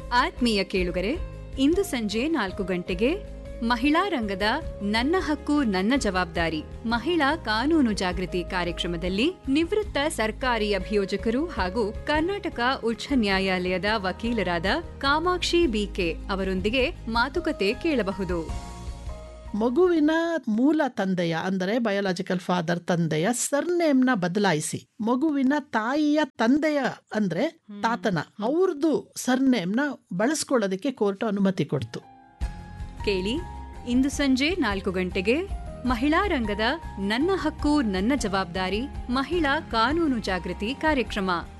ಆತ್ಮೀಯ ಕೇಳುಗರೆ ಇಂದು ಸಂಜೆ ನಾಲ್ಕು ಗಂಟೆಗೆ ಮಹಿಳಾ ರಂಗದ ನನ್ನ ಹಕ್ಕು ನನ್ನ ಜವಾಬ್ದಾರಿ ಮಹಿಳಾ ಕಾನೂನು ಜಾಗೃತಿ ಕಾರ್ಯಕ್ರಮದಲ್ಲಿ ನಿವೃತ್ತ ಸರ್ಕಾರಿ ಅಭಿಯೋಜಕರು ಹಾಗೂ ಕರ್ನಾಟಕ ಉಚ್ಚ ನ್ಯಾಯಾಲಯದ ವಕೀಲರಾದ ಕಾಮಾಕ್ಷಿ ಬಿಕೆ ಅವರೊಂದಿಗೆ ಮಾತುಕತೆ ಕೇಳಬಹುದು ಮಗುವಿನ ಮೂಲ ತಂದೆಯ ಅಂದರೆ ಬಯೋಲಾಜಿಕಲ್ ಫಾದರ್ ತಂದೆಯ ಸರ್ನೇಮ್ನ ಬದಲಾಯಿಸಿ ಮಗುವಿನ ತಾಯಿಯ ತಂದೆಯ ಅಂದ್ರೆ ತಾತನ ಅವ್ರದ್ದು ಸರ್ನೇಮ್ನ ಬಳಸ್ಕೊಳ್ಳೋದಕ್ಕೆ ಕೋರ್ಟ್ ಅನುಮತಿ ಕೊಡ್ತು ಕೇಳಿ ಇಂದು ಸಂಜೆ ನಾಲ್ಕು ಗಂಟೆಗೆ ಮಹಿಳಾ ರಂಗದ ನನ್ನ ಹಕ್ಕು ನನ್ನ ಜವಾಬ್ದಾರಿ ಮಹಿಳಾ ಕಾನೂನು ಜಾಗೃತಿ ಕಾರ್ಯಕ್ರಮ